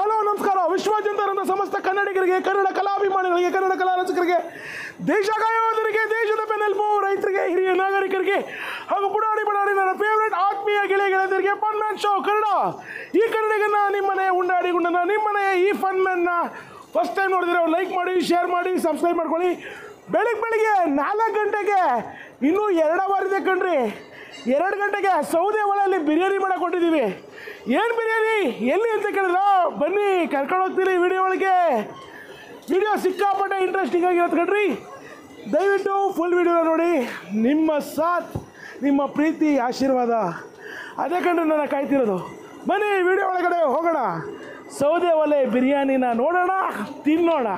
hello ನಮಸ್ಕಾರ ವಿಶ್ವಾದ್ಯಂತರಂತ ಸಮಸ್ತ ಕನ್ನಡಿಗರಿಗೆ ಕನ್ನಡ ಕಲಾಭಿಮಾನಿಗಳಿಗೆ ಕನ್ನಡ ಕಲಾ ರಸಿಕರಿಗೆ ದೇಶ ಕಾಯುವುದರಿಗೆ ದೇಶದ ಬೆನ್ನೆಲುಬು ರೈತರಿಗೆ ಹಿರಿಯ ನಾಗರಿಕರಿಗೆ ಹಾಗೂ ಬುಡಾಡಿ ಬುಡಾಡಿ ನನ್ನ ಫೇವ್ರೆಟ್ ಆತ್ಮೀಯ ಗೆಳೆಯ ಗೆಳೆಯರಿಗೆ ಫನ್ ಮ್ಯಾನ್ ಶೋ ಕನ್ನಡ ಈ ಕನ್ನಡಿಗನ್ನ ನಿಮ್ಮನೆ ಉಂಡಾಡಿ ಗುಂಡನ ನಿಮ್ಮನೆ ಈ ಫನ್ ಮ್ಯಾನ್ನ ಫಸ್ಟ್ ಟೈಮ್ ನೋಡಿದ್ರೆ ಲೈಕ್ ಮಾಡಿ ಶೇರ್ ಮಾಡಿ ಸಬ್ಸ್ಕ್ರೈಬ್ ಮಾಡ್ಕೊಳ್ಳಿ ಬೆಳಿಗ್ಗೆ ಬೆಳಿಗ್ಗೆ ನಾಲ್ಕು ಗಂಟೆಗೆ ಇನ್ನೂ ಎರಡು ಅವರ್ ಇದೆ ಕಣ್ರಿ ಎರಡು ಗಂಟೆಗೆ ಸೌದೆ ಒಲೆಯಲ್ಲಿ ಬಿರಿಯಾನಿ ಮಾಡಕ್ಕೆ ಕೊಟ್ಟಿದ್ದೀವಿ ಏನು ಬಿರಿಯಾನಿ ಎಲ್ಲಿ ಅಂತ ಕೇಳಿದ್ರ ಬನ್ನಿ ಕರ್ಕೊಂಡು ಹೋಗ್ತೀನಿ ವಿಡಿಯೋ ಒಳಗೆ ವಿಡಿಯೋ ಸಿಕ್ಕಾಪಟ್ಟೆ ಇಂಟ್ರೆಸ್ಟಿಂಗ್ ಆಗಿರೋದು ಕಣ್ರಿ ದಯವಿಟ್ಟು ಫುಲ್ ವಿಡಿಯೋ ನೋಡಿ ನಿಮ್ಮ ಸಾಥ್ ನಿಮ್ಮ ಪ್ರೀತಿ ಆಶೀರ್ವಾದ ಅದೇ ಕಂಡು ನನ್ನ ಕಾಯ್ತಿರೋದು ಬನ್ನಿ ವಿಡಿಯೋ ಒಳಗಡೆ ಹೋಗೋಣ ಸೌದೆ ಒಲೆ ಬಿರಿಯಾನಿನ ನೋಡೋಣ ತಿನ್ನೋಣ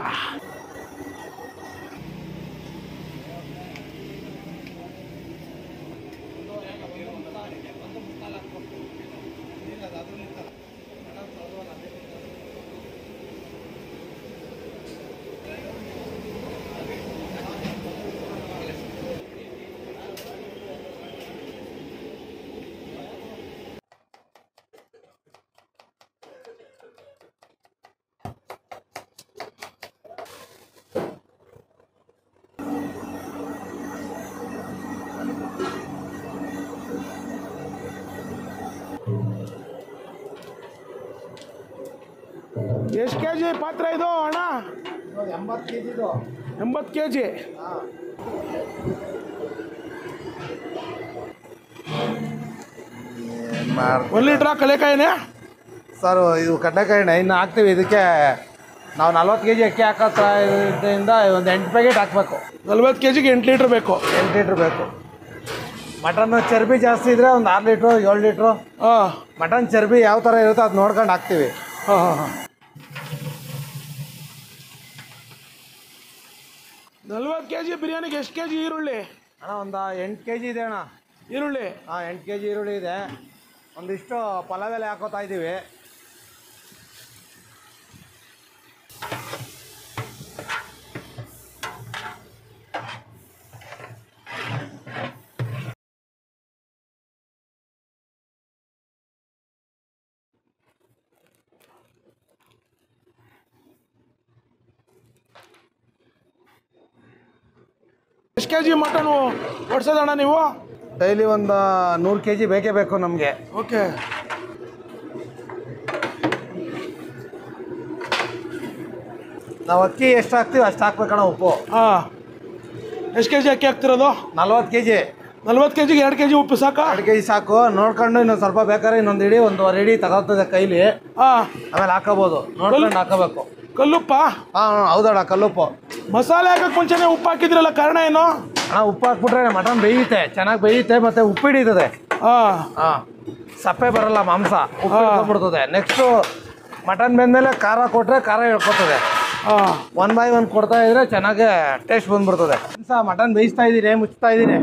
ಎಷ್ಟು ಕೆ ಜಿ ಪಾತ್ರ ಇದು ಅಣ್ಣ ಎಂಬತ್ತು ಕೆ ಜಿದು ಎಂಬತ್ತು ಕೆ ಜಿ ಒಂದು ಲೀಟ್ರಾ ಕಲೆಕಾಯಿನೇ ಸರ್ ಇದು ಕಡಲೆಕಾಯಿ ಎಣ್ಣೆ ಇನ್ನು ಹಾಕ್ತೀವಿ ಇದಕ್ಕೆ ನಾವು ನಲ್ವತ್ತು ಕೆ ಜಿ ಅಕ್ಕಿ ಹಾಕೋತ್ರ ಇದರಿಂದ ಒಂದು ಎಂಟು ಪ್ಯಾಕೆಟ್ ಹಾಕಬೇಕು ನಲ್ವತ್ತು ಕೆ ಜಿಗೆ ಎಂಟು ಲೀಟ್ರ್ ಬೇಕು ಎಂಟು ಲೀಟ್ರ್ ಬೇಕು ಮಟನ್ ಚರ್ಬಿ ಜಾಸ್ತಿ ಇದ್ದರೆ ಒಂದು ಆರು ಲೀಟ್ರು ಏಳು ಲೀಟ್ರು ಹಾಂ ಮಟನ್ ಚರ್ಬಿ ಯಾವ ಥರ ಇರುತ್ತೋ ಅದು ನೋಡ್ಕೊಂಡು ಹಾಕ್ತೀವಿ ಹಾಂ ಹಾಂ ಹಾಂ ನಲ್ವತ್ತು ಕೆ ಜಿ ಬಿರಿಯಾನಿಗೆ ಎಷ್ಟು ಕೆ ಜಿ ಈರುಳ್ಳಿ ಅಣ್ಣ ಒಂದು ಎಂಟು ಕೆ ಜಿ ಇದೆ ಅಣ್ಣ ಈರುಳ್ಳಿ ಹಾಂ ಎಂಟು ಕೆ ಜಿ ಈರುಳ್ಳಿ ಇದೆ ಒಂದಿಷ್ಟು ಪಲಾವ್ ಎಲೆ ಹಾಕೋತಾ ಇದ್ದೀವಿ ಎಷ್ಟು ಕೆ ಜಿ ಮಟನು ಹೊಡ್ಸೋದಣ್ಣ ನೀವು ಡೈಲಿ ಒಂದು ನೂರು ಕೆ ಜಿ ಬೇಕೇ ಬೇಕು ನಮಗೆ ಓಕೆ ನಾವು ಅಕ್ಕಿ ಎಷ್ಟು ಹಾಕ್ತೀವಿ ಅಷ್ಟು ಹಾಕ್ಬೇಕಣ್ಣ ಉಪ್ಪು ಹಾಂ ಎಷ್ಟು ಕೆ ಜಿ ಅಕ್ಕಿ ಹಾಕ್ತಿರೋದು ನಲ್ವತ್ತು ಕೆ ಜಿ ನಲ್ವತ್ತು ಕೆ ಜಿಗೆ ಎರಡು ಕೆ ಜಿ ಉಪ್ಪು ಸಾಕಾ ಎರಡು ಕೆ ಜಿ ಸಾಕು ನೋಡ್ಕೊಂಡು ಇನ್ನೊಂದು ಸ್ವಲ್ಪ ಬೇಕಾದ್ರೆ ಇನ್ನೊಂದು ಇಡಿ ಒಂದೂವರೆ ಇಡಿ ತಗೊಳ್ತದೆ ಕೈಲಿ ಹಾಂ ಆಮೇಲೆ ಹಾಕೋಬೋದು ನೋಡ್ಕೊಂಡು ಹಾಕೋಬೇಕು ಕಲ್ಲುಪ್ಪ ಹಾಂ ಹೌದಣ್ಣ ಕಲ್ಲುಪ್ಪು ಮಸಾಲೆ ಹಾಕಕ್ಕೆ ಮುಂಚೆನೆ ಉಪ್ಪು ಹಾಕಿದ್ರಲ್ಲ ಕಾರಣ ಏನು ಅಣ್ಣ ಉಪ್ಪು ಹಾಕ್ಬಿಟ್ರೆ ಮಟನ್ ಬೇಯುತ್ತೆ ಚೆನ್ನಾಗಿ ಬೇಯುತ್ತೆ ಮತ್ತೆ ಉಪ್ಪು ಹಿಡಿತದೆ ಹಾಂ ಹಾಂ ಸಪ್ಪೆ ಬರಲ್ಲ ಮಾಂಸ ಉಪ್ಪು ಹಿಡ್ಕೊಂಡ್ಬಿಡ್ತದೆ ನೆಕ್ಸ್ಟು ಮಟನ್ ಬೆಂದಮೇಲೆ ಖಾರ ಕೊಟ್ಟರೆ ಖಾರ ಹೇಳ್ಕೊತದೆ ಹಾಂ ಒನ್ ಬೈ ಒನ್ ಕೊಡ್ತಾ ಇದ್ರೆ ಚೆನ್ನಾಗಿ ಟೇಸ್ಟ್ ಬಂದ್ಬಿಡ್ತದೆ ಸ ಮಟನ್ ಬೇಯಿಸ್ತಾ ಇದ್ದೀನಿ ಮುಚ್ತಾ ಇದ್ದೀನಿ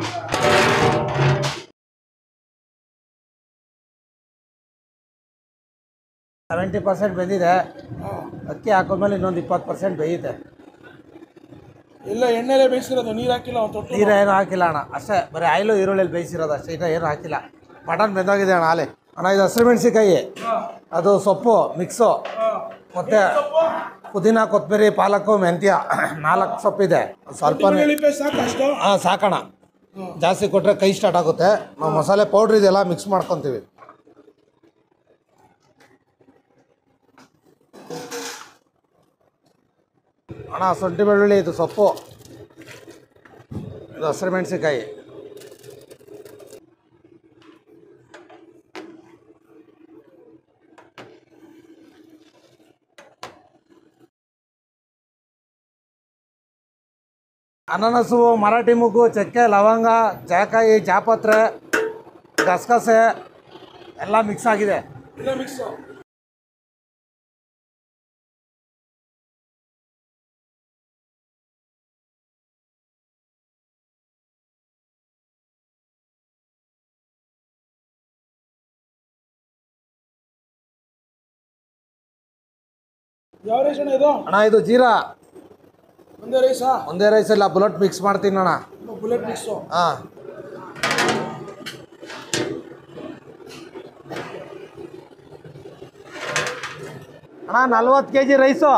ಸೆವೆಂಟಿ ಪರ್ಸೆಂಟ್ ಬೆಂದಿದೆ ಅಕ್ಕಿ ಹಾಕೊಂಡ್ಮೇಲೆ ಇನ್ನೊಂದು ಇಪ್ಪತ್ತು ಪರ್ಸೆಂಟ್ ಬೇಯುತ್ತೆ ಇಲ್ಲ ಎಣ್ಣೆಲೆ ಬೇಯಿಸಿರೋದು ನೀರು ಹಾಕಿಲ್ಲ ಒಂದು ತೊಟ್ಟು ನೀರು ಏನು ಹಾಕಿಲ್ಲ ಅಣ್ಣ ಅಷ್ಟೇ ಬರೀ ಆಯಿಲು ಈರುಳ್ಳಿಲಿ ಬೇಯಿಸಿರೋದು ಅಷ್ಟೇ ಇನ್ನು ಏನು ಹಾಕಿಲ್ಲ ಮಟನ್ ಬೆಂದೋಗಿದೆ ಅಣ್ಣ ಆಲೆ ಅಣ್ಣ ಇದು ಹಸಿರು ಮೆಣಸಿಕಾಯಿ ಅದು ಸೊಪ್ಪು ಮಿಕ್ಸು ಮತ್ತೆ ಪುದೀನ ಕೊತ್ತಂಬರಿ ಪಾಲಕ್ಕು ಮೆಂತ್ಯ ನಾಲ್ಕು ಸೊಪ್ಪಿದೆ ಸ್ವಲ್ಪ ಸಾಕು ಅಷ್ಟು ಹಾಂ ಸಾಕಣ ಜಾಸ್ತಿ ಕೊಟ್ಟರೆ ಕೈ ಸ್ಟಾರ್ಟ್ ಆಗುತ್ತೆ ನಾವು ಮಸಾಲೆ ಪೌಡ್ರ್ ಇದೆಲ್ಲ ಮಿಕ್ಸ್ ಮಾಡ್ಕೊತೀವಿ ಅಣ್ಣ ಶುಂಠಿ ಬೆಳ್ಳುಳ್ಳಿ ಇದು ಸೊಪ್ಪು ಇದು ಹಸಿರು ಮೆಣಸಿಕಾಯಿ ಅನಾನಸು ಮರಾಠಿ ಮುಗ್ಗು ಚಕ್ಕೆ ಲವಂಗ ಜಾಕಾಯಿ ಜಾಪತ್ರೆ ಗಸಗಸೆ ಎಲ್ಲ ಮಿಕ್ಸ್ ಆಗಿದೆ ಇಲ್ಲ ಮಿಕ್ಸು ಯಾವ ರೇಷನ್ ಇದು ಅಣ್ಣ ಇದು ಜೀರಾ ಒಂದೇ ರೈಸಾ ಒಂದೇ ರೈಸ್ ಇಲ್ಲ ಬುಲೆಟ್ ಮಿಕ್ಸ್ ಮಾಡ್ತೀನಿ ಅಣ್ಣ ಬುಲೆಟ್ ಮಿಕ್ಸು ಹಾಂ ಅಣ್ಣ ನಲ್ವತ್ತು ಕೆ ಜಿ ರೈಸು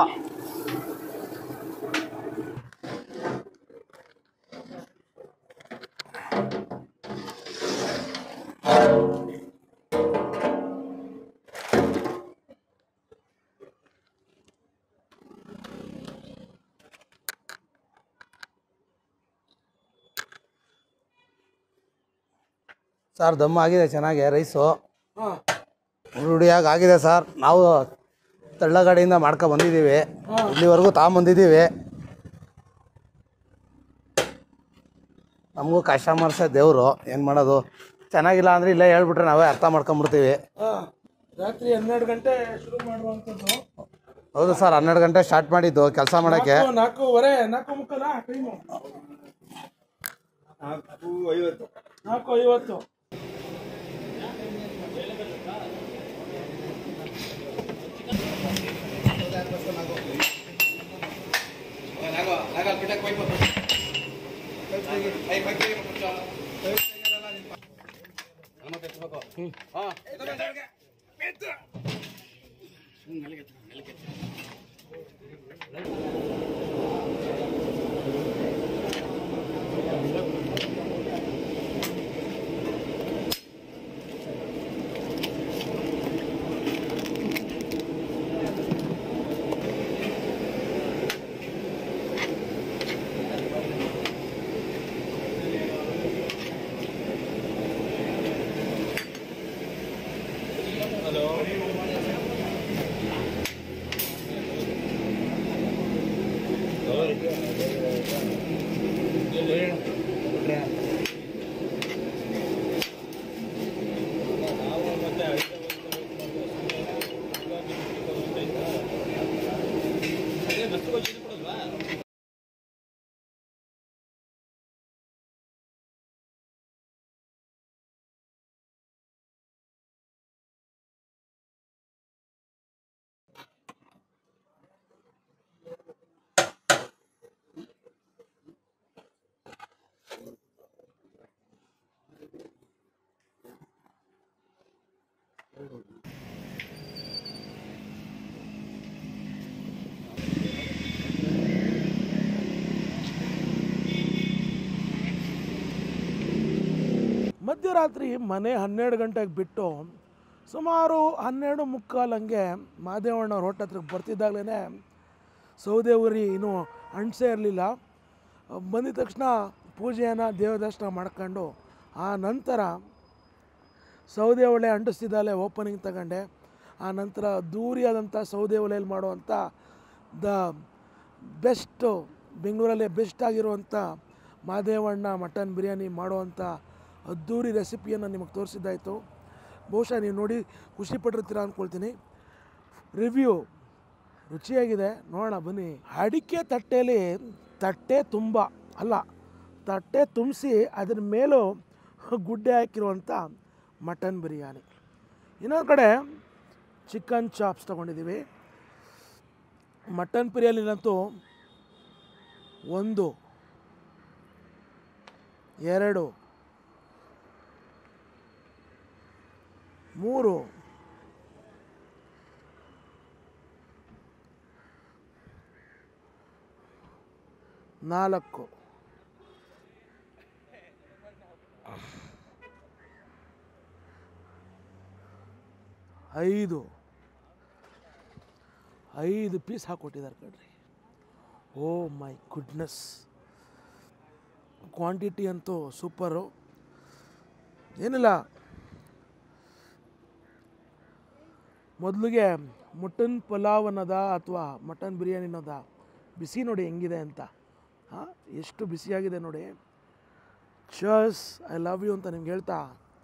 ಸರ್ ದಮ್ ಆಗಿದೆ ಚೆನ್ನಾಗಿ ರೈಸು ಹಾಂ ರೂಢಿಯಾಗಿ ಆಗಿದೆ ಸರ್ ನಾವು ತಳ್ಳಗಾಡಿಯಿಂದ ಮಾಡ್ಕೊ ಬಂದಿದ್ದೀವಿ ಇಲ್ಲಿವರೆಗೂ ತಗೊಂಬಂದಿದ್ದೀವಿ ನಮಗೂ ಕಸ್ಟಮರ್ಸೇ ದೇವರು ಏನು ಮಾಡೋದು ಚೆನ್ನಾಗಿಲ್ಲ ಅಂದರೆ ಇಲ್ಲೇ ಹೇಳ್ಬಿಟ್ರೆ ನಾವೇ ಅರ್ಥ ಮಾಡ್ಕೊಂಬಿಡ್ತೀವಿ ಹಾಂ ರಾತ್ರಿ ಹನ್ನೆರಡು ಗಂಟೆ ಶುರು ಮಾಡುವಂಥದ್ದು ಹೌದು ಸರ್ ಹನ್ನೆರಡು ಗಂಟೆ ಸ್ಟಾರ್ಟ್ ಮಾಡಿದ್ದು ಕೆಲಸ ಮಾಡೋಕ್ಕೆ ನಾಲ್ಕು- ನಾಲ್ಕೂವರೆ ನಾಲ್ಕು ಮುಕ್ಕಲ್ಲ ಟೈಮು ನಾಲ್ಕು ಐವತ್ತು ಮಧ್ಯರಾತ್ರಿ ಮನೆ ಹನ್ನೆರಡು ಗಂಟೆಗೆ ಬಿಟ್ಟು ಸುಮಾರು ಹನ್ನೆರಡು ಮುಕ್ಕಾಲು ಹಂಗೆ ಮಾದೇವಣ್ಣ ರೋಟ್ ಹತ್ರಕ್ಕೆ ಬರ್ತಿದ್ದಾಗಲೇ ಸೌದೆ ಉರಿ ಇನ್ನೂ ಅಂಟಿಸೇ ಇರಲಿಲ್ಲ ಬಂದಿದ ತಕ್ಷಣ ಪೂಜೆಯನ್ನು ದೇವದರ್ಶನ ಮಾಡ್ಕೊಂಡು ಆ ನಂತರ ಸೌದೆ ಒಲೆ ಅಂಟಿಸ್ತಿದ್ದಾಲೆ ಓಪನಿಂಗ್ ತಗೊಂಡೆ ಆ ನಂತರ ದೂರಿಯಾದಂಥ ಸೌದೆ ಒಲೆಯಲ್ಲಿ ಮಾಡುವಂಥ ದ ಬೆಸ್ಟು ಬೆಂಗಳೂರಲ್ಲೇ ಬೆಸ್ಟ್ ಆಗಿರುವಂಥ ಮಾದೇವಣ್ಣ ಮಟನ್ ಬಿರಿಯಾನಿ ಮಾಡುವಂಥ ಅದ್ದೂರಿ ರೆಸಿಪಿಯನ್ನು ನಿಮಗೆ ತೋರಿಸಿದ್ದಾಯಿತು ಬಹುಶಃ ನೀವು ನೋಡಿ ಖುಷಿ ಪಟ್ಟಿರ್ತೀರ ಅಂದ್ಕೊಳ್ತೀನಿ ರಿವ್ಯೂ ರುಚಿಯಾಗಿದೆ ನೋಡೋಣ ಬನ್ನಿ ಅಡಿಕೆ ತಟ್ಟೆಯಲ್ಲಿ ತಟ್ಟೆ ತುಂಬ ಅಲ್ಲ ತಟ್ಟೆ ತುಂಬಿಸಿ ಅದ್ರ ಮೇಲೂ ಗುಡ್ಡೆ ಹಾಕಿರುವಂಥ ಮಟನ್ ಬಿರಿಯಾನಿ ಇನ್ನೊಂದು ಕಡೆ ಚಿಕನ್ ಚಾಪ್ಸ್ ತೊಗೊಂಡಿದ್ದೀವಿ ಮಟನ್ ಬಿರಿಯಾನಿಲಂತೂ ಒಂದು ಎರಡು ಮೂರು ನಾಲ್ಕು ಐದು ಐದು ಪೀಸ್ ಹಾಕ್ಕೊಟ್ಟಿದ್ದಾರೆ ಕಣ್ರಿ ಓ ಮೈ ಗುಡ್ನೆಸ್ ಕ್ವಾಂಟಿಟಿ ಅಂತೂ ಸೂಪರು ಏನಿಲ್ಲ ಮೊದಲಿಗೆ ಮಟನ್ ಪಲಾವ್ ಅನ್ನೋದ ಅಥವಾ ಮಟನ್ ಬಿರಿಯಾನಿ ಅನ್ನೋದ ಬಿಸಿ ನೋಡಿ ಹೆಂಗಿದೆ ಅಂತ ಹಾಂ ಎಷ್ಟು ಬಿಸಿಯಾಗಿದೆ ನೋಡಿ ಚರ್ಸ್ ಐ ಲವ್ ಯು ಅಂತ ನಿಮ್ಗೆ ಹೇಳ್ತಾ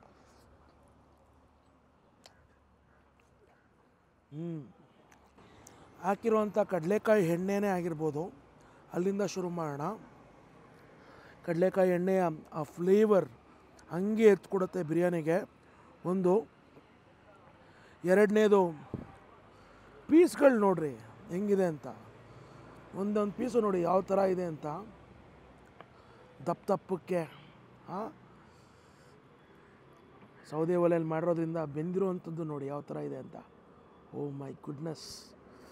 ಹ್ಞೂ ಹಾಕಿರುವಂಥ ಕಡಲೆಕಾಯಿ ಎಣ್ಣೆನೇ ಆಗಿರ್ಬೋದು ಅಲ್ಲಿಂದ ಶುರು ಮಾಡೋಣ ಕಡಲೆಕಾಯಿ ಎಣ್ಣೆಯ ಆ ಫ್ಲೇವರ್ ಹಂಗೆ ಎತ್ಕೊಡುತ್ತೆ ಬಿರಿಯಾನಿಗೆ ಒಂದು ಎರಡನೇದು ಪೀಸ್ಗಳು ನೋಡ್ರಿ ಹೆಂಗಿದೆ ಅಂತ ಒಂದೊಂದು ಪೀಸು ನೋಡಿ ಯಾವ ಥರ ಇದೆ ಅಂತ ದಪ್ಪ ದಪ್ಪಕ್ಕೆ ಹಾಂ ಸೌದೆ ಒಲೆಯಲ್ಲಿ ಮಾಡಿರೋದ್ರಿಂದ ಬೆಂದಿರುವಂಥದ್ದು ನೋಡಿ ಯಾವ ಥರ ಇದೆ ಅಂತ oh my goodness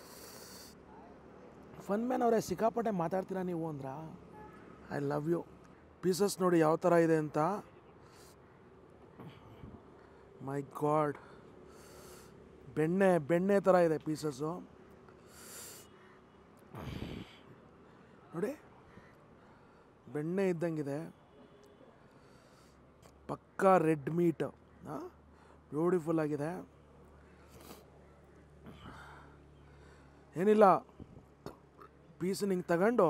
fun man ಅವರೇ ಸಿಕ್ಕಾಪಟ್ಟೆ ಮಾತಾಡ್ತೀರಾ ನೀವು ಅಂದ್ರ ಐ ಲವ್ ಯು ಪೀಸಸ್ ನೋಡಿ ಯಾವ ಥರ ಇದೆ ಅಂತ ಮೈ ಗಾಡ್ ಬೆಣ್ಣೆ ಬೆಣ್ಣೆ ಥರ ಇದೆ ಪೀಸಸ್ಸು ನೋಡಿ ಬೆಣ್ಣೆ ಇದ್ದಂಗಿದೆ ಪಕ್ಕಾ ರೆಡ್ ಮೀಟ್ ಬ್ಯೂಟಿಫುಲ್ ಆಗಿದೆ ಏನಿಲ್ಲ ಪೀಸ್ ಹಿಂಗೆ ತಗೊಂಡು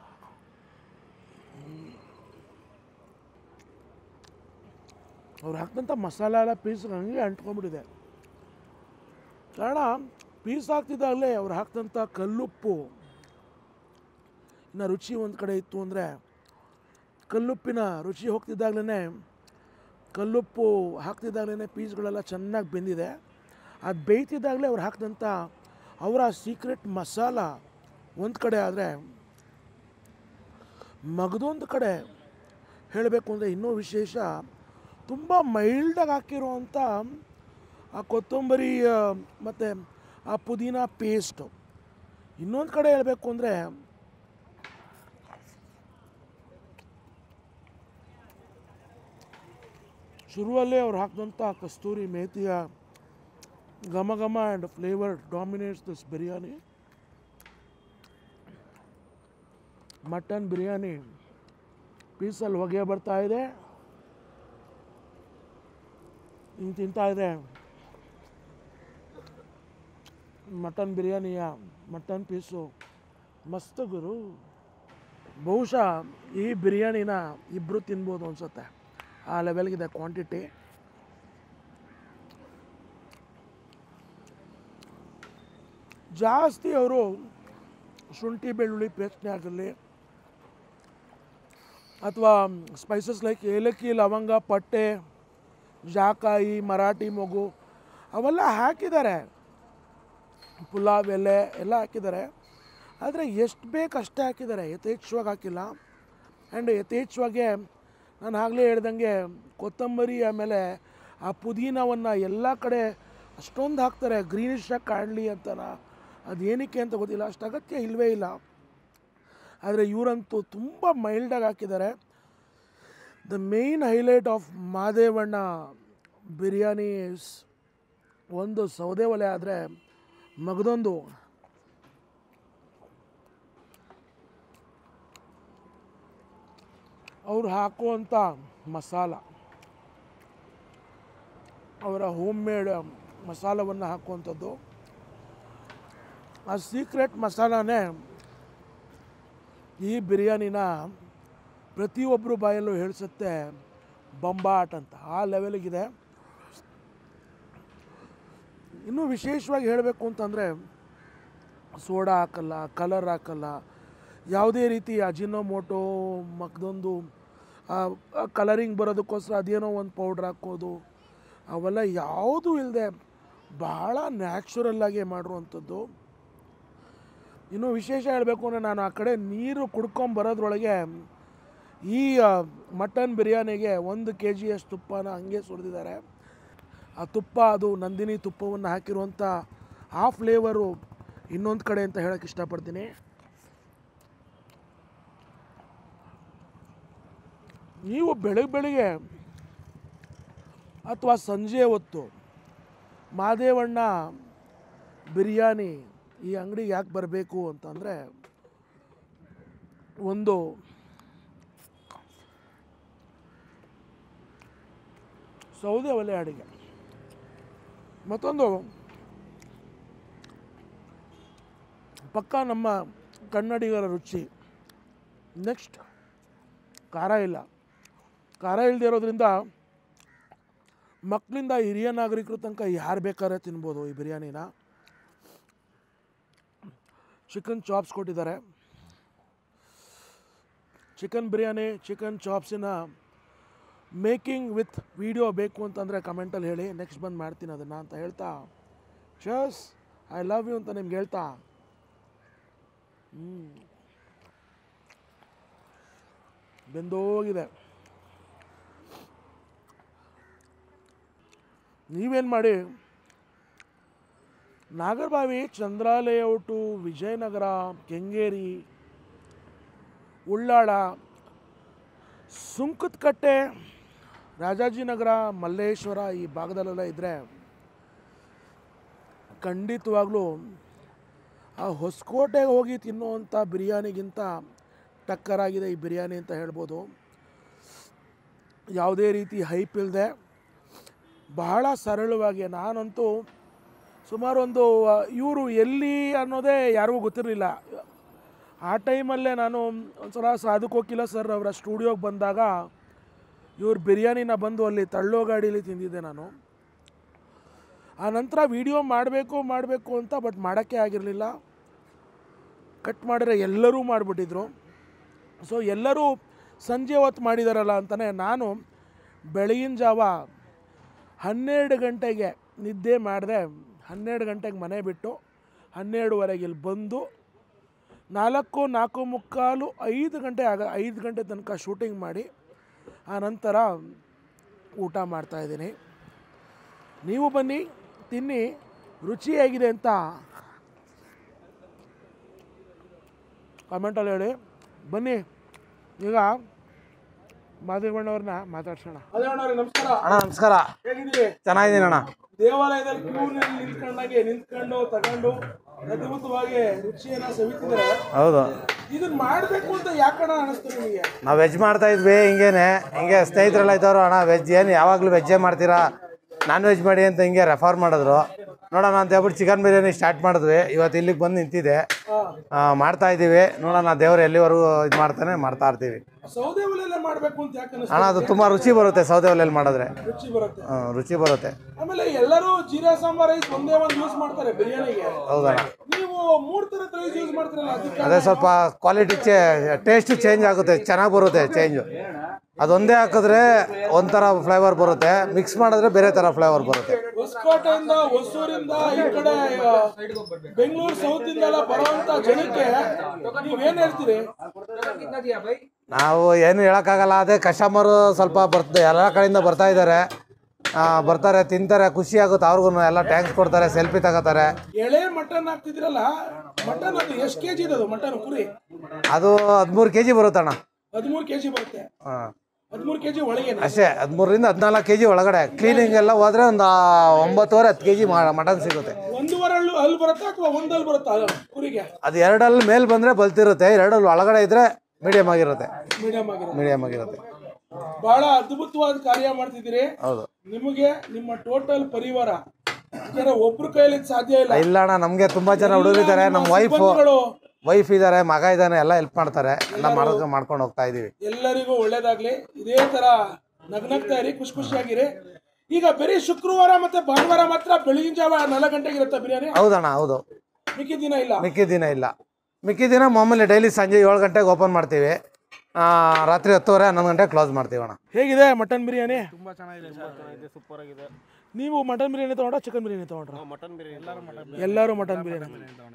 ಅವ್ರು ಹಾಕಿದಂಥ ಮಸಾಲ ಎಲ್ಲ ಪೀಸ್ ಹಂಗೆ ಅಂಟ್ಕೊಂಡ್ಬಿಟ್ಟಿದೆ ಕಾರಣ ಪೀಸ್ ಹಾಕ್ತಿದ್ದಾಗಲೇ ಅವ್ರು ಹಾಕಿದಂಥ ಕಲ್ಲುಪ್ಪು ಇನ್ನು ರುಚಿ ಒಂದು ಕಡೆ ಇತ್ತು ಅಂದರೆ ಕಲ್ಲುಪ್ಪಿನ ರುಚಿ ಹೋಗ್ತಿದ್ದಾಗಲೇ ಕಲ್ಲುಪ್ಪು ಹಾಕ್ತಿದ್ದಾಗಲೇ ಪೀಸ್ಗಳೆಲ್ಲ ಚೆನ್ನಾಗಿ ಬೆಂದಿದೆ ಅದು ಬೇಯ್ತಿದ್ದಾಗಲೇ ಅವ್ರು ಹಾಕಿದಂಥ ಅವರ ಸೀಕ್ರೆಟ್ ಮಸಾಲ ಒಂದು ಕಡೆ ಆದರೆ ಮಗದೊಂದು ಕಡೆ ಹೇಳಬೇಕು ಅಂದರೆ ಇನ್ನೂ ವಿಶೇಷ ತುಂಬ ಮೈಲ್ಡಾಗಿ ಹಾಕಿರುವಂಥ ಆ ಕೊತ್ತಂಬರಿ ಮತ್ತು ಆ ಪುದೀನ ಪೇಸ್ಟು ಇನ್ನೊಂದು ಕಡೆ ಹೇಳಬೇಕು ಅಂದರೆ ಶುರುವಲ್ಲೇ ಅವ್ರು ಹಾಕಿದಂಥ ಕಸ್ತೂರಿ ಮೇಥಿಯ ಘಮ ಘಮ and flavour dominates this biryani mutton biryani ಪೀಸಲ್ಲಿ ಹೊಗೆ ಬರ್ತಾ ಇದೆ ಹಿಂಗೆ ತಿಂತಾ ಇದೆ ಮಟನ್ ಬಿರಿಯಾನಿಯ ಮಟನ್ ಪೀಸು ಮಸ್ತ್ ಗುರು ಬಹುಶಃ ಈ ಬಿರಿಯಾನಿನ ಇಬ್ಬರು ತಿನ್ಬೋದು ಅನ್ಸುತ್ತೆ ಆ ಲೆವೆಲ್ಗಿದೆ ಕ್ವಾಂಟಿಟಿ ಜಾಸ್ತಿ ಅವರು ಶುಂಠಿ ಬೆಳ್ಳುಳ್ಳಿ ಪೇಸ್ಟ್ನೇ ಆಗಲಿ ಅಥವಾ ಸ್ಪೈಸಸ್ ಲೈಕ್ ಏಲಕ್ಕಿ ಲವಂಗ ಪಟ್ಟೆ ಜಾಕಾಯಿ ಮರಾಠಿ ಮೊಗು ಅವೆಲ್ಲ ಹಾಕಿದ್ದಾರೆ ಪುಲಾವ್ ಎಲೆ ಎಲ್ಲ ಹಾಕಿದ್ದಾರೆ ಆದರೆ ಎಷ್ಟು ಬೇಕು ಅಷ್ಟೇ ಹಾಕಿದ್ದಾರೆ ಯಥೇಚ್ಛವಾಗಿ ಹಾಕಿಲ್ಲ ಆ್ಯಂಡ್ ಯಥೇಚ್ಛವಾಗಿ ನಾನು ಆಗಲೇ ಹೇಳ್ದಂಗೆ ಕೊತ್ತಂಬರಿ ಆಮೇಲೆ ಆ ಪುದೀನವನ್ನು ಎಲ್ಲ ಕಡೆ ಅಷ್ಟೊಂದು ಹಾಕ್ತಾರೆ ಗ್ರೀನಿಶಾಗಿ ಕಾಣಲಿ ಅಂತಾರ ಅದು ಏನಕ್ಕೆ ಅಂತ ಗೊತ್ತಿಲ್ಲ ಅಷ್ಟು ಅಗತ್ಯ ಇಲ್ಲವೇ ಇಲ್ಲ ಆದರೆ ಇವರಂತೂ ತುಂಬ ಮೈಲ್ಡಾಗಿ ಹಾಕಿದ್ದಾರೆ the main highlight of Madevanna biryani ಒಂದು ಸೌದೆ ಒಲೆ ಆದರೆ ಮಗದೊಂದು ಅವ್ರು ಹಾಕುವಂಥ ಮಸಾಲ ಅವರ ಹೋಮ್ ಮೇಡ್ ಮಸಾಲವನ್ನು ಹಾಕುವಂಥದ್ದು ಆ ಸೀಕ್ರೆಟ್ ಮಸಾಲಾನೇ ಈ ಬಿರಿಯಾನಿನ ಪ್ರತಿಯೊಬ್ಬರು ಬಾಯಲ್ಲೂ ಹೇಳಿಸುತ್ತೆ ಬೊಂಬಾಟ್ ಅಂತ ಆ ಲೆವೆಲಿಗಿದೆ ಇನ್ನೂ ವಿಶೇಷವಾಗಿ ಹೇಳಬೇಕು ಅಂತಂದರೆ ಸೋಡಾ ಹಾಕಲ್ಲ ಕಲರ್ ಹಾಕಲ್ಲ ಯಾವುದೇ ರೀತಿ ಅಜಿನೋಮೋಟೋ ಮಗ್ದೊಂದು ಕಲರಿಂಗ್ ಬರೋದಕ್ಕೋಸ್ಕರ ಅದೇನೋ ಒಂದು ಪೌಡ್ರ್ ಹಾಕೋದು ಅವೆಲ್ಲ ಯಾವುದೂ ಇಲ್ಲದೆ ಭಾಳ ನ್ಯಾಚುರಲ್ಲಾಗಿ ಮಾಡಿರುವಂಥದ್ದು ಇನ್ನು ವಿಶೇಷ ಹೇಳಬೇಕು ಅಂದರೆ ನಾನು ಆ ಕಡೆ ನೀರು ಕುಡ್ಕೊಂಬರೋದ್ರೊಳಗೆ ಈ ಮಟನ್ ಬಿರಿಯಾನಿಗೆ ಒಂದು ಕೆ ಜಿಯಷ್ಟು ತುಪ್ಪನ ಹಂಗೆ ಸುರಿದಿದ್ದಾರೆ ಆ ತುಪ್ಪ ಅದು ನಂದಿನಿ ತುಪ್ಪವನ್ನು ಹಾಕಿರುವಂಥ ಆ ಫ್ಲೇವರು ಇನ್ನೊಂದು ಕಡೆ ಅಂತ ಹೇಳೋಕ್ಕೆ ಇಷ್ಟಪಡ್ತೀನಿ ನೀವು ಬೆಳಗ್ಗೆ ಬೆಳಿಗ್ಗೆ ಅಥವಾ ಸಂಜೆ ಹೊತ್ತು ಮಾದೇವಣ್ಣ ಬಿರಿಯಾನಿ ಈ ಅಂಗಡಿಗೆ ಯಾಕೆ ಬರಬೇಕು ಅಂತಂದರೆ ಒಂದು ಸೌದೆ ಒಲೆ ಅಡಿಗೆ ಮತ್ತೊಂದು ಪಕ್ಕ ನಮ್ಮ ಕನ್ನಡಿಗರ ರುಚಿ ನೆಕ್ಸ್ಟ್ ಖಾರ ಇಲ್ಲ ಖಾರ ಇಲ್ಲದೆ ಇರೋದ್ರಿಂದ ಮಕ್ಕಳಿಂದ ಹಿರಿಯ ನಾಗರಿಕರ ತನಕ ಯಾರು ಬೇಕಾದ್ರೆ ತಿನ್ಬೋದು ಈ ಬಿರಿಯಾನಿನ ಚಿಕನ್ ಚಾಪ್ಸ್ ಕೊಟ್ಟಿದ್ದಾರೆ ಚಿಕನ್ ಬಿರಿಯಾನಿ ಚಿಕನ್ ಚಾಪ್ಸಿನ ಮೇಕಿಂಗ್ ವಿತ್ ವಿಡಿಯೋ ಬೇಕು ಅಂತಂದರೆ ಕಮೆಂಟಲ್ಲಿ ಹೇಳಿ ನೆಕ್ಸ್ಟ್ ಬಂದು ಮಾಡ್ತೀನಿ ಅದನ್ನು ಅಂತ ಹೇಳ್ತಾ ಚಸ್ ಐ ಲವ್ ಯು ಅಂತ ನಿಮ್ಗೆ ಹೇಳ್ತಾ ಹ್ಞೂ ಬೆಂದೋಗಿದೆ ನೀವೇನು ಮಾಡಿ ನಾಗರಬಾವಿ ಚಂದ್ರ ಲೇಔಟು ವಿಜಯನಗರ ಕೆಂಗೇರಿ ಉಳ್ಳಾಳ ಸುಂಕದಕಟ್ಟೆ ರಾಜಾಜಿನಗರ ಮಲ್ಲೇಶ್ವರ ಈ ಭಾಗದಲ್ಲೆಲ್ಲ ಇದ್ದರೆ ಖಂಡಿತವಾಗ್ಲೂ ಆ ಹೊಸಕೋಟೆಗೆ ಹೋಗಿ ತಿನ್ನುವಂಥ ಬಿರಿಯಾನಿಗಿಂತ ಟಕ್ಕರಾಗಿದೆ ಈ ಬಿರಿಯಾನಿ ಅಂತ ಹೇಳ್ಬೋದು ಯಾವುದೇ ರೀತಿ ಹೈಪ್ ಇಲ್ಲದೆ ಬಹಳ ಸರಳವಾಗಿ ನಾನಂತೂ ಸುಮಾರು ಒಂದು ಇವರು ಎಲ್ಲಿ ಅನ್ನೋದೇ ಯಾರಿಗೂ ಗೊತ್ತಿರಲಿಲ್ಲ ಆ ಟೈಮಲ್ಲೇ ನಾನು ಒಂದ್ಸಲ ಸಾಧು ಕೋಕಿಲ ಸರ್ ಅವರ ಸ್ಟುಡಿಯೋಗೆ ಬಂದಾಗ ಇವ್ರ ಬಿರಿಯಾನಿನ ಬಂದು ಅಲ್ಲಿ ತಳ್ಳೋ ಗಾಡೀಲಿ ತಿಂದಿದ್ದೆ ನಾನು ಆ ನಂತರ ವಿಡಿಯೋ ಮಾಡಬೇಕು ಮಾಡಬೇಕು ಅಂತ ಬಟ್ ಮಾಡೋಕ್ಕೆ ಆಗಿರಲಿಲ್ಲ ಕಟ್ ಮಾಡಿದ್ರೆ ಎಲ್ಲರೂ ಮಾಡಿಬಿಟ್ಟಿದ್ರು ಸೊ ಎಲ್ಲರೂ ಸಂಜೆ ಹೊತ್ತು ಮಾಡಿದಾರಲ್ಲ ಅಂತಲೇ ನಾನು ಬೆಳಗಿನ ಜಾವ ಹನ್ನೆರಡು ಗಂಟೆಗೆ ನಿದ್ದೆ ಮಾಡಿದೆ ಹನ್ನೆರಡು ಗಂಟೆಗೆ ಮನೆ ಬಿಟ್ಟು ಹನ್ನೆರಡುವರೆಗೆ ಇಲ್ಲಿ ಬಂದು ನಾಲ್ಕು ನಾಲ್ಕು ಮುಕ್ಕಾಲು ಐದು ಗಂಟೆ ಆಗ ಐದು ಗಂಟೆ ತನಕ ಶೂಟಿಂಗ್ ಮಾಡಿ ಆ ನಂತರ ಊಟ ಮಾಡ್ತಾಯಿದ್ದೀನಿ ನೀವು ಬನ್ನಿ ತಿನ್ನಿ ರುಚಿಯಾಗಿದೆ ಅಂತ ಕಮೆಂಟಲ್ಲಿ ಹೇಳಿ ಬನ್ನಿ ಈಗ ಮಾದೇವಣ್ಣವ್ರನ್ನ ಮಾತಾಡ್ಸೋಣ ಮಾದೇವಣ್ಣವ್ರೆ ನಮಸ್ಕಾರ ಅಣ್ಣ ನಮಸ್ಕಾರ ಹೇಗಿದ್ದೀರಿ ಚೆನ್ನಾಗಿದ್ದೀನಿ ಅಣ್ಣ ದೇವಾಲಯದಲ್ಲಿ ಕ್ಯೂನಲ್ಲಿ ನಿಂತ್ಕೊಂಡಾಗೆ ನಿಂತ್ಕೊಂಡು ತಗೊಂಡು ಅದ್ಭುತವಾಗಿ ರುಚಿಯನ್ನ ಸವಿತಿದ್ದಾರೆ ಹೌದು ಇದನ್ನ ಮಾಡಬೇಕು ಅಂತ ಯಾಕಣ ಅನಿಸ್ತು ನಿಮಗೆ ನಾವು ವೆಜ್ ಮಾಡ್ತಾ ಇದ್ವಿ ಹಿಂಗೇನೆ ಹಿಂಗೆ ಸ್ನೇಹಿತರೆಲ್ಲ ಇದ್ದವರು ಅಣ್ಣ ವೆಜ್ ಏನು ಯಾವಾಗಲೂ ವೆಜ್ಜೇ ಮಾಡ್ತೀರಾ ನಾನ್ ವೆಜ್ ಮಾಡಿ ಅಂತ ಹಿಂಗೆ ರೆಫರ್ ಮಾಡಿದ್ರು ನೋಡೋಣ ಅಂತ ಹೇಳ್ಬಿಟ್ಟು ಚಿಕನ್ ಬಿರಿಯಾನಿ ಸ್ಟಾರ್ಟ್ ಮಾಡಿದ್ವಿ ಇವತ್ತು ಇಲ್ಲಿಗೆ ಬಂದು ನಿಂತಿದೆ ಆ, ಮಾಡ್ತಾ ಇದ್ದೀವಿ ನೋಡೋಣ ದೇವ್ರು ಎಲ್ಲಿವರೆಗೂ ಇದು ಮಾಡ್ತಾನೆ ಮಾಡ್ತಾ ಇರ್ತೀವಿ ಸೌದೆ ಒಲೆಯಲ್ಲೇ ಮಾಡಬೇಕು ಅಂತ ಯಾಕೆ ಅನಿಸ್ತು ಅಣ್ಣ ಅದು ತುಂಬ ರುಚಿ ಬರುತ್ತೆ ಸೌದೆ ಒಲೆಯಲ್ಲಿ ಮಾಡಿದ್ರೆ ರುಚಿ ಬರುತ್ತೆ ಹ್ಮ್, ರುಚಿ ಬರುತ್ತೆ ಆಮೇಲೆ ಎಲ್ಲರೂ ಜೀರಾ ಸಾಂಬಾರ್ ರೈಸ್ ಒಂದೇ ಒಂದು ಯೂಸ್ ಮಾಡ್ತಾರೆ ಬಿರಿಯಾನಿಗೆ ಹೌದಣ್ಣ ನೀವು ಮೂರ್ ತರದ ರೈಸ್ ಯೂಸ್ ಮಾಡ್ತೀರಲ್ಲ ಅದಕ್ಕೆ ಅದೇ ಸ್ವಲ್ಪ ಕ್ವಾಲಿಟಿ ಚೇ ಟೇಸ್ಟ್ ಚೇಂಜ್ ಆಗುತ್ತೆ ಚೆನ್ನಾಗಿ ಬರುತ್ತೆ ಚೇಂಜು ಅದೊಂದೇ ಹಾಕಿದ್ರೆ ಒಂಥರ ಫ್ಲೇವರ್ ಬರುತ್ತೆ ಮಿಕ್ಸ್ ಮಾಡಿದ್ರೆ ಬೇರೆ ಥರ ಫ್ಲೇವರ್ ಬರುತ್ತೆ ಹೊಸಕೋಟೆಯಿಂದ ಹೊಸೂರಿಂದ ಈ ಕಡೆ ಆ, ಬೆಂಗಳೂರು ಸೌತ್ ಇಂದೆಲ್ಲ ಬರುವಂತ ಜನಕ್ಕೆ ನೀವೇನ್ ಹೇಳ್ತೀರಿ ನಾವು ಏನು ಹೇಳೋಕ್ಕಾಗಲ್ಲ ಅದೇ ಕಸ್ಟಮರು ಸ್ವಲ್ಪ ಬರ್ತ ಎಲ್ಲ ಕಡೆಯಿಂದ ಬರ್ತಾ ಇದ್ದಾರೆ ಆ, ಬರ್ತಾರೆ ತಿಂತಾರೆ ಖುಷಿ ಆಗುತ್ತೆ ಅವ್ರಿಗೂ ಎಲ್ಲ ಟ್ಯಾಂಕ್ಸ್ ಕೊಡ್ತಾರೆ ಸೆಲ್ಫಿ ತಗೋತಾರೆ ಎಳೆ ಮಟನ್ ಹಾಕ್ತಿದ್ರಲ್ಲ ಮಟನ್ ಅದು ಎಷ್ಟು ಕೆಜಿ ಅದು ಮಟನ್ ಕುರಿ ಅದು ಹದಿಮೂರು ಕೆ ಜಿ ಬರುತ್ತಣ್ಣ ಹದಿಮೂರು ಕೆಜಿ ಬರುತ್ತೆ ಹಾಂ ಹದಿಮೂರು ಕೆಜಿ ಒಳಗೆ ಅಷ್ಟೇ ಹದಿಮೂರರಿಂದ ಹದಿನಾಲ್ಕು ಕೆ ಜಿ ಒಳಗಡೆ ಕ್ಲೀನಿಂಗ್ ಎಲ್ಲ ಹೋದ್ರೆ ಒಂದು ಒಂಬತ್ತುವರೆ ಹತ್ತು ಕೆ ಜಿ ಮಟನ್ ಸಿಗುತ್ತೆ ಒಂದೂವರೆ ಹಲ್ಲು ಅಲ್ಲಿ ಬರುತ್ತಾ ಅಥವಾ ಒಂದಲ್ಲಿ ಬರುತ್ತಾ ಅದು ಕುರಿಗೆ ಅದು ಎರಡಲ್ಲಿ ಮೇಲೆ ಬಂದರೆ ಬಲ್ತಿರುತ್ತೆ ಎರಡಲ್ಲಿ ಒಳಗಡೆ ಇದ್ದರೆ ಮೀಡಿಯಮ್ ಆಗಿರುತ್ತೆ ಮೀಡಿಯಂ ಆಗಿರುತ್ತೆ ಮೀಡಿಯಮ್ ಆಗಿರುತ್ತೆ ಬಹಳ ಅದ್ಭುತವಾದ ಕಾರ್ಯ ಮಾಡ್ತಿದ್ದೀರಿ ಹೌದು ನಿಮಗೆ ನಿಮ್ಮ ಟೋಟಲ್ ಪರಿವಾರ ಯಾಕಂದ್ರೆ ಒಬ್ರ ಕೈಯಲ್ಲಿ ಇದ್ ಸಾಧ್ಯ ಇಲ್ಲ ಇಲ್ಲ ಅಣ್ಣ ನಮಗೆ ತುಂಬ ಜನ ಹುಡುಗರಿದ್ದಾರೆ ನಮ್ಮ ವೈಫು ಸಿಬ್ಬಂದಿಗಳು ವೈಫ್ ಇದ್ದಾರೆ ಮಗ ಇದ್ದಾನೆ ಎಲ್ಲ ಹೆಲ್ಪ್ ಮಾಡ್ತಾರೆ ಎಲ್ಲ ಮಾಡ್ಕೊಂಡು ಮಾಡ್ಕೊಂಡು ಹೋಗ್ತಾ ಇದ್ದೀವಿ ಎಲ್ಲರಿಗೂ ಒಳ್ಳೇದಾಗ್ಲಿ ಇದೇ ತರ ನಗ್ನಗ್ತಾ ಇರಿ ಖುಷಿ ಖುಷಿಯಾಗಿರಿ ಈಗ ಬರೀ ಶುಕ್ರವಾರ ಮತ್ತೆ ಭಾನುವಾರ ಮಾತ್ರ ಬೆಳಗಿನ ಜಾವ ನಾಲ್ಕು ಗಂಟೆಗೆ ಇರುತ್ತೆ ಬಿರಿಯಾನಿ ಹೌದಣ್ಣ ಹೌದು ಮಿಕ್ಕಿದ ದಿನ ಇಲ್ಲ ಮಿಕ್ಕಿದ ದಿನ ಇಲ್ಲ ಮಿಕ್ಕಿದ ದಿನ ಮಾಮೂಲಿ ಡೈಲಿ ಸಂಜೆ ಏಳು ಗಂಟೆಗೆ ಓಪನ್ ಮಾಡ್ತೀವಿ ಆ, ರಾತ್ರಿ ಹತ್ತುವರೆ ಹನ್ನೊಂದು ಗಂಟೆಗೆ ಕ್ಲೋಸ್ ಮಾಡ್ತೀವಿ ಅಣ್ಣ ಹೇಗಿದೆ ಮಟನ್ ಬಿರಿಯಾನಿ ತುಂಬಾ ಚೆನ್ನಾಗಿದೆ ಸರ್ ಚೆನ್ನಾಗಿದೆ ಸೂಪರ್ ಆಗಿದೆ ನೀವು ಮಟನ್ ಬಿರಿಯಾನಿ ತಗೊಂಡ್ರ ಚಿಕನ್ ಬಿರಿಯಾನಿ ತಗೊಂಡ್ರ ಮಟನ್ ಬಿರಿಯಾನಿ ಎಲ್ಲರೂ ಮಟನ್ ಎಲ್ಲರೂ ಮಟನ್ ಬಿರಿಯಾನಿ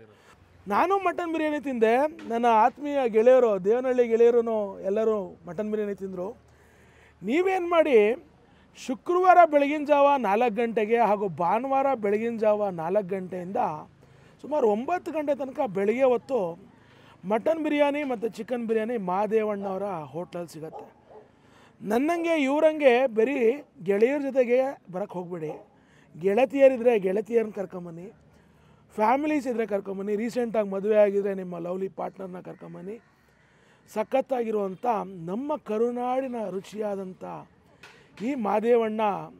ನಾನು ಮಟನ್ ಬಿರಿಯಾನಿ ತಿಂದೆ ನನ್ನ ಆತ್ಮೀಯ ಗೆಳೆಯರು ದೇವನಹಳ್ಳಿ ಗೆಳೆಯರು ಎಲ್ಲರೂ ಮಟನ್ ಬಿರಿಯಾನಿ ತಿಂದರು ನೀವೇನು ಮಾಡಿ ಶುಕ್ರವಾರ ಬೆಳಗಿನ ಜಾವ ನಾಲ್ಕು ಗಂಟೆಗೆ ಹಾಗೂ ಭಾನುವಾರ ಬೆಳಗಿನ ಜಾವ ನಾಲ್ಕು ಗಂಟೆಯಿಂದ ಸುಮಾರು ಒಂಬತ್ತು ಗಂಟೆ ತನಕ ಬೆಳಿಗ್ಗೆ ಹೊತ್ತು ಮಟನ್ ಬಿರಿಯಾನಿ ಮತ್ತು ಚಿಕನ್ ಬಿರಿಯಾನಿ ಮಾದೇವಣ್ಣವರ ಹೋಟ್ಲಲ್ಲಿ ಸಿಗತ್ತೆ ನನ್ನಂಗೆ ಇವರಂಗೆ ಬರೀ ಗೆಳೆಯರ ಜೊತೆಗೆ ಬರೋಕ್ಕೆ ಹೋಗ್ಬೇಡಿ ಗೆಳತಿಯರಿದ್ರೆ ಗೆಳತಿಯರನ್ನ ಕರ್ಕೊಂಬನ್ನಿ ಫ್ಯಾಮಿಲೀಸ್ ಇದ್ದರೆ ಕರ್ಕೊಂಬನ್ನಿ ರೀಸೆಂಟಾಗಿ ಮದುವೆ ಆಗಿದ್ರೆ ನಿಮ್ಮ ಲವ್ಲಿ ಪಾರ್ಟ್ನರ್ನ ಕರ್ಕೊಂಬನ್ನಿ ಸಖತ್ತಾಗಿರುವಂಥ ನಮ್ಮ ಕರುನಾಡಿನ ರುಚಿಯಾದಂಥ ಈ ಮಾದೇವಣ್ಣ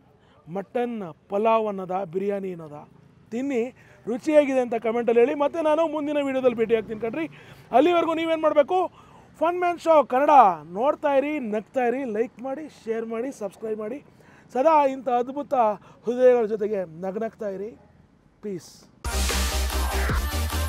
ಮಟನ್ ಪಲಾವ್ ಅನ್ನೋದ ಬಿರಿಯಾನಿ ಅನ್ನೋದ ತಿನ್ನಿ ರುಚಿಯಾಗಿದೆ ಅಂತ ಕಮೆಂಟಲ್ಲಿ ಹೇಳಿ ಮತ್ತೆ ನಾನು ಮುಂದಿನ ವೀಡಿಯೋದಲ್ಲಿ ಭೇಟಿ ಆಗ್ತೀನಿ ಕಣ್ರಿ ಅಲ್ಲಿವರೆಗೂ ನೀವೇನು ಮಾಡಬೇಕು ಫನ್ ಮ್ಯಾನ್ ಶೋ ಕನ್ನಡ ನೋಡ್ತಾ ಇರಿ ನಗ್ತಾ ಇರಿ ಲೈಕ್ ಮಾಡಿ ಶೇರ್ ಮಾಡಿ ಸಬ್ಸ್ಕ್ರೈಬ್ ಮಾಡಿ ಸದಾ ಇಂಥ ಅದ್ಭುತ ಹೃದಯಗಳ ಜೊತೆಗೆ ನಗ್ನಗ್ತಾ ಇರಿ ಪೀಸ್